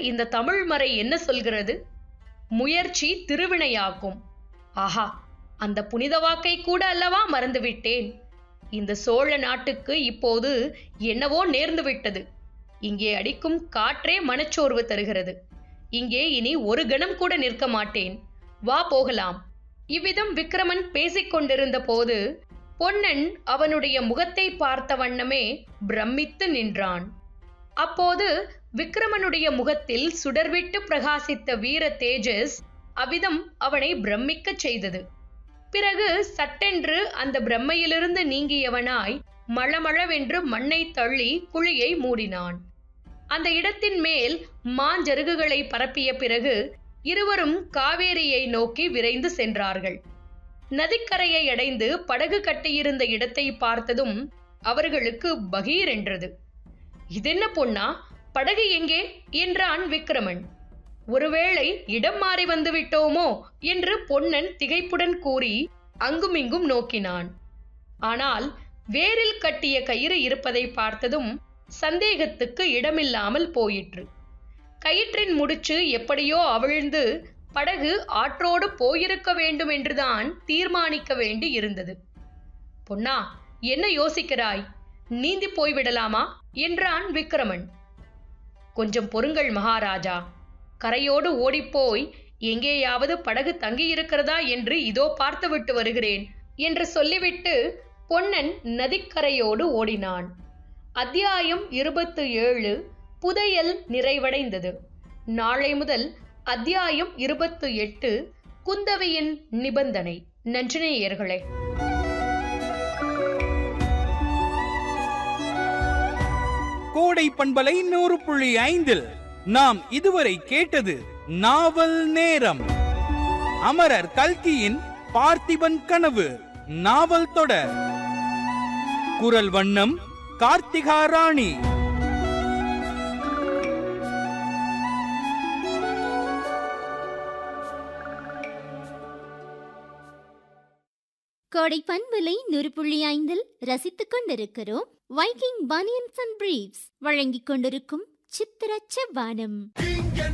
இந்த தமிழ் மறை என்ன சொல்கிறது முயற்சி திருவினையாக்கும் ஆஹா அந்த புனித வாக்கை கூட அல்லவா மறந்துவிட்டேன் இந்த சோழ நாட்டுக்கு இப்போது என்னவோ நேர்ந்து விட்டது இங்கே அடிக்கும் காற்றே மனச்சோர்வு தருகிறது இங்கே இனி ஒரு கணம் கூட நிற்க மாட்டேன் வா போகலாம் இவ்விதம் விக்ரமன் பேசிக் கொண்டிருந்த போது பொன்னன் அவனுடைய முகத்தை பார்த்த வண்ணமே பிரமித்து நின்றான் அப்போது விக்ரமனுடைய முகத்தில் சுடர்விட்டு பிரகாசித்த வீர தேஜஸ் அவ்விதம் அவனை பிரமிக்கச் செய்தது பிறகு சட்டென்று அந்த பிரம்மையிலிருந்து நீங்கியவனாய் மளமளவென்று மண்ணை தள்ளி குழியை மூடினான் அந்த இடத்தின் மேல் மாஞ்சருகுகளை பரப்பிய பிறகு இருவரும் காவேரியை நோக்கி விரைந்து சென்றார்கள் நதிக்கரையை அடைந்து படகு கட்டியிருந்த இடத்தை பார்த்ததும் அவர்களுக்கு பகீர் என்றது இதென்ன பொன்னா படகு எங்கே என்றான் விக்ரமன் ஒருவேளை இடம் மாறி வந்து விட்டோமோ என்று பொன்னன் திகைப்புடன் கூறி அங்குமிங்கும் நோக்கினான் ஆனால் வேரில் கட்டிய கயிறு இருப்பதை பார்த்ததும் சந்தேகத்துக்கு இடமில்லாமல் போயிற்று கயிற்றின் முடிச்சு எப்படியோ அவிழ்ந்து படகு ஆற்றோடு போயிருக்க வேண்டும் என்றுதான் தீர்மானிக்க வேண்டி இருந்தது பொன்னா என்ன யோசிக்கிறாய் நீந்தி போய்விடலாமா என்றான் விக்ரமன் கொஞ்சம் பொறுங்கள் மகாராஜா கரையோடு ஓடிப்போய் எங்கேயாவது படகு தங்கியிருக்கிறதா என்று இதோ பார்த்துவிட்டு வருகிறேன் என்று சொல்லிவிட்டு பொன்னன் நதிக்கரையோடு ஓடினான் அத்தியாயம் இருபத்து ஏழு புதையல் நிறைவடைந்தது நாளை முதல் அத்தியாயம் இருபத்து எட்டு குந்தவையின் நிபந்தனை நன்றினேயர்களே கோடை பண்பலை நூறு புள்ளி ஐந்தில் நாம் இதுவரை கேட்டது நாவல் நேரம் அமரர் கல்கியின் பார்த்திபன் கனவு நாவல் தொடர் குரல் வண்ணம் கார்த்திகா ராணி கோடை பண்பலை நூறு புள்ளி ஐந்தில் ரசித்துக் கொண்டிருக்கிறோம் வைக்கிங் பனியன்ஸ் அண்ட் பிரீவ்ஸ் வழங்கிக் கொண்டிருக்கும் சித்திர செவ்வானம் இங்கே